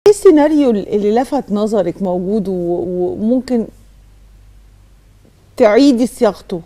ايه السيناريو اللي لفت نظرك موجود و- وممكن تعيدي صياغته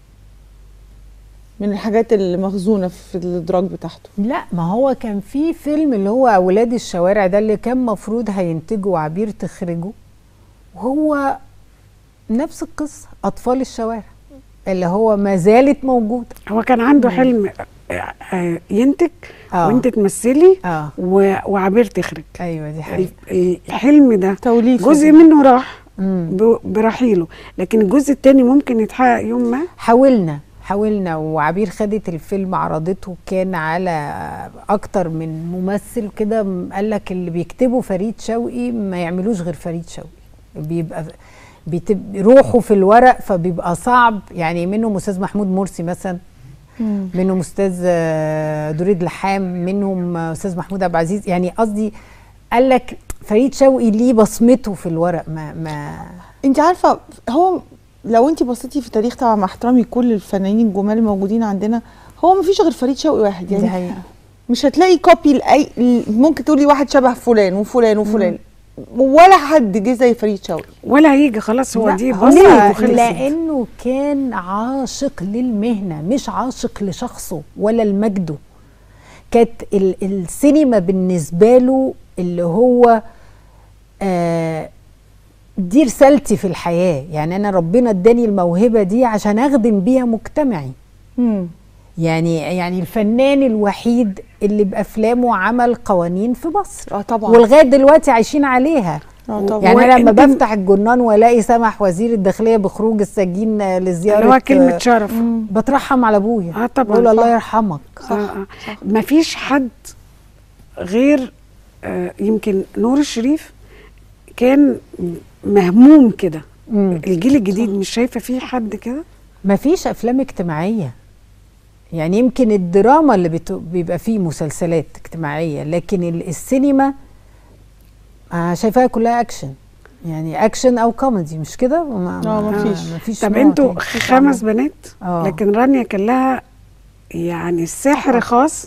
من الحاجات اللي مخزونه في الادراج بتاعته لا ما هو كان في فيلم اللي هو اولاد الشوارع ده اللي كان مفروض هينتجه وعبير تخرجه وهو نفس القصه اطفال الشوارع اللي هو ما زالت موجوده هو كان عنده حلم آه، آه، ينتج آه. وانت تمثلي اه و- وعبير تخرج ايوه دي حقيقه ال- الحلم ده توليف جزء منه راح مم. ب- برحيله لكن الجزء التاني ممكن يتحقق يوم ما حاولنا حاولنا وعبير خدت الفيلم عرضته كان على اكتر من ممثل كده م- قال لك اللي بيكتبوا فريد شوقي ما يعملوش غير فريد شوقي بيبقى بيتب... روحه في الورق فبيبقى صعب يعني منهم استاذ محمود مرسي مثلا مم. منهم استاذ آه، دريد لحام منهم آه، استاذ محمود عبد العزيز يعني قصدي قال لك فريد شوقي ليه بصمته في الورق ما ما انت عارفه هو لو انت بصيتي في تاريخ طبعا مع احترامي كل الفنانين الجمال الموجودين عندنا هو ما فيش غير فريد شوقي واحد دي يعني حقيقة. مش هتلاقي كوبي لاي ممكن تقولي واحد شبه فلان وفلان وفلان ولا حد جه زي فريد شوقي ولا هيجي خلاص هو لا، دي هو بصمة وخلصت لانه كان عاشق للمهنه مش عاشق لشخصه ولا لمجده كانت ال- السينما بالنسبه له اللي هو آه دي رسالتي في الحياه يعني انا ربنا اداني الموهبه دي عشان اخدم بيها مجتمعي مم. يعني يعني الفنان الوحيد اللي بافلامه عمل قوانين في مصر اه طبعا ولغايه دلوقتي عايشين عليها اه طبعا يعني انا لما وأنت- بفتح الجرنان والاقي سمح وزير الداخليه بخروج السجين آه، لزياره اللي هو كلمة آه، شرف بترحم على ابويا اه طبعا بقول الله صح. يرحمك صح آه آه. مفيش حد غير آه يمكن نور الشريف كان مهموم كده مم. الجيل الجديد مش شايفه فيه حد كده مفيش افلام اجتماعيه يعني يمكن الدراما اللي بت... بيبقى فيه مسلسلات اجتماعيه لكن ال- السينما آه شايفاها كلها اكشن يعني اكشن او كوميدي مش كده ما آه، مفيش. مفيش طب نوع انتوا تاني. خمس بنات آه. لكن رانيا كان لها يعني سحر خاص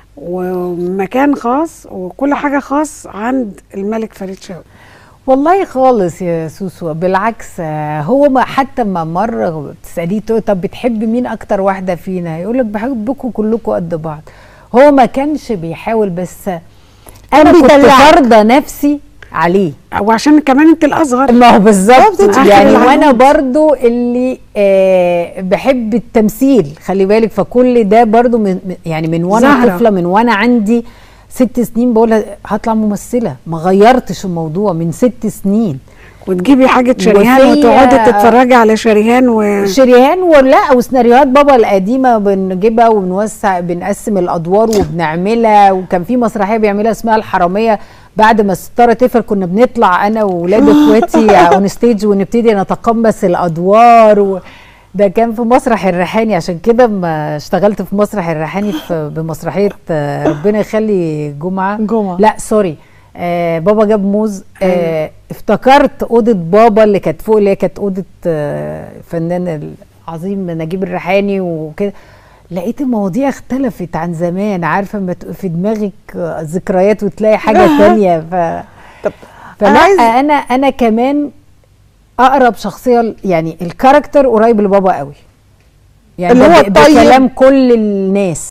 ومكان خاص وكل حاجه خاص عند الملك فريد شوقي والله خالص يا سوسو بالعكس آه، هو ما حتى ما مره بتساليه تقول طب بتحب مين اكتر واحده فينا يقول لك بحبكم كلكم قد بعض هو ما كانش بيحاول بس انا كنت بيدلعك. فارضه نفسي عليه وعشان كمان انت الاصغر ما هو بالظبط آخر يعني العمود. وانا برضو اللي آه بحب التمثيل خلي بالك فكل ده برضو من من- يعني من وانا زهرة. طفله من وانا عندي ست سنين بقول هطلع ممثله ما غيرتش الموضوع من ست سنين وتجيبي حاجه شريهان وفي- وتقعدي تتفرجي على شريهان و شريهان ولا وسيناريوهات بابا القديمه بنجيبها وبنوسع بنقسم الادوار وبنعملها وكان في مسرحيه بيعملها اسمها الحراميه بعد ما الستاره تقفل كنا بنطلع انا واولاد اخواتي اون ستيج ونبتدي نتقمص الادوار و ده كان في مسرح الريحاني عشان كده ما اشتغلت في مسرح الريحاني في بمسرحيه آه، ربنا يخلي جمعه جمعة. لا سوري آه بابا جاب موز آه افتكرت اوضه بابا اللي كانت فوق اللي هي كانت اوضه آه الفنان العظيم نجيب الريحاني وكده لقيت المواضيع اختلفت عن زمان عارفه ما تبقى في دماغك آه، ذكريات وتلاقي حاجه تانية ف طب فلا أنا عايز- انا انا كمان اقرب شخصيه يعني الكاركتر قريب لبابا قوي يعني اللي هو ب- الطيب. بكلام كل الناس